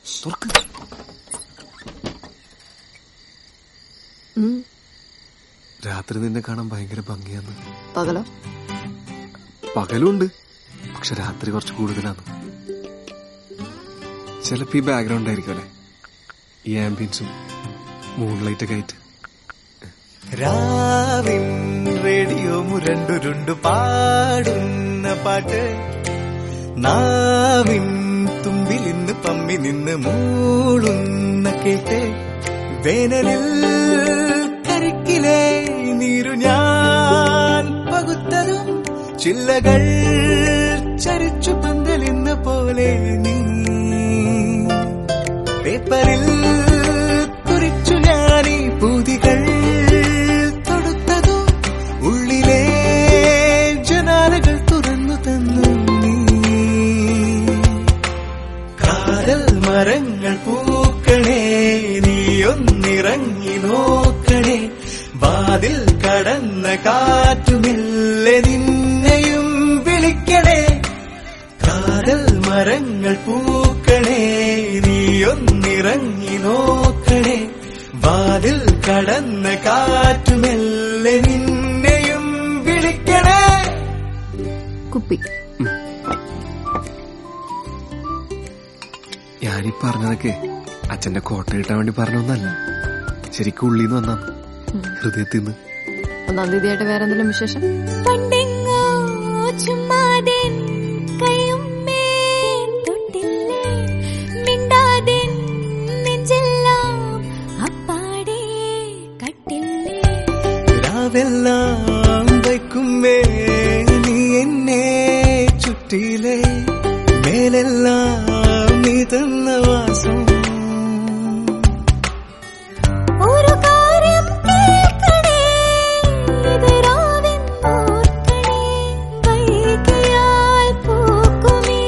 തുറക്ക് ഉം. രാത്രി നിന്നെ കാണാൻ ഭയങ്കര ഭംഗിയാന്ന് പകലോ പകലും ഉണ്ട് പക്ഷെ രാത്രി കുറച്ച് കൂടുതലാണ് ചിലപ്പോ ഈ ബാക്ക്ഗ്രൗണ്ട് ആയിരിക്കും അല്ലെ ഈ ആംബിയൻസും മൂൺലൈറ്റ് ഒക്കെ ആയിട്ട് രാവിൻ റേഡിയോ മുരണ്ടുരുണ്ടു പാടുന്ന പാട്ട് നാവിൻ തുമ്പിൽ ഇന്ന് പമ്മി നിന്ന് മൂളുന്ന കേട്ട് വേനലിൽ കരിക്കിലെ നീരു ഞാൻ പകുത്തതും ചില്ലകൾ ചരിച്ചു പന്തലിന്ന പോലെ നീ പേപ്പറിൽ കുറിച്ചു ഞാനീ പൂതികൾ തൊടുത്തതും ഉള്ളിലെ ജനാലകൾ തുറന്നു തന്നു നീ കാതൽ മരങ്ങൾ പൂക്കണേ നീയൊന്നിറങ്ങി നോക്കണേ വാതിൽ കടന്ന കാറ്റുമില്ലെ നിന്നെയും വിളിക്കണേ കാതൽ മരങ്ങൾ പൂക്കണേ നീയൊന്നിറങ്ങി നോക്കണേ വാതിൽ കടന്ന കാറ്റുമെല്ലെ നിന്നെയും വിളിക്കണേ കുപ്പി ഞാനീ പറഞ്ഞതൊക്കെ അച്ഛന്റെ കോട്ട കിട്ടാൻ വേണ്ടി പറഞ്ഞൊന്നല്ല ശരിക്കും ഉള്ളിന്ന് വന്നാ ഹൃദയത്തിൽ നിന്ന് ഒന്നാം തീയതിയായിട്ട് വേറെ എന്തെങ്കിലും വിശേഷം പണ്ടെങ്ങോ ചുമ്മാതെ കയ്യുമ്മേ തൊട്ടില്ലേ മിണ്ടാതെ നെഞ്ചെല്ലാം അപ്പാടെ കട്ടില്ലേ രാവെല്ലാം വയ്ക്കുമേ നീ എന്നെ ചുറ്റിയിലെ മേലെല്ലാം നീ തന്ന വാസം ഒരു കാര്യം കേൾക്കണേ ഇത് രാവിൻ ഓർക്കണേ വൈകിയാൽ പൂക്കുമീ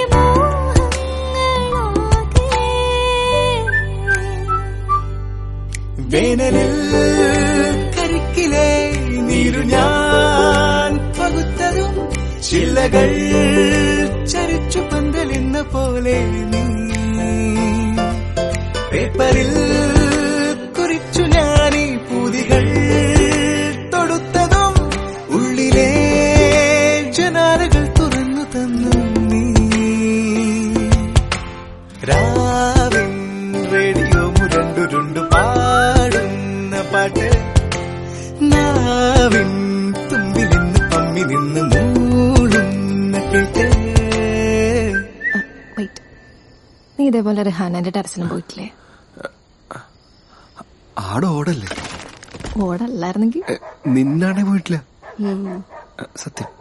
മോഹങ്ങളാകെ വേനലിൽ കരിക്കിലെ നീരു ഞാൻ പകുത്തതും ചില്ലകൾ ചരിച്ചു പന്തലിന്ന പോലെ നീ പേപ്പറിൽ കുറിച്ചു ഞാനീ പൂതികൾ തൊടുത്തതും ഉള്ളിലെ ജനാലകൾ തുറന്നു തന്നു നീ രാവിൻ റേഡിയോ മുരണ്ടുരുണ്ടു പാടുന്ന പാട്ട് നാവിൻ തുമ്പിൽ നിന്ന് പമ്മി നിന്ന് മൂളുന്ന കേട്ട് വെയിറ്റ് നീ ഇതേപോലെ റിഹാനന്റെ ടെറസിനും പോയിട്ടില്ലേ ആടെ ഓടല്ലേ ഓടല്ലായിരുന്നെങ്കിൽ എ, നിന്നാണെ പോയിട്ടില്ല ഉം. എ, സത്യം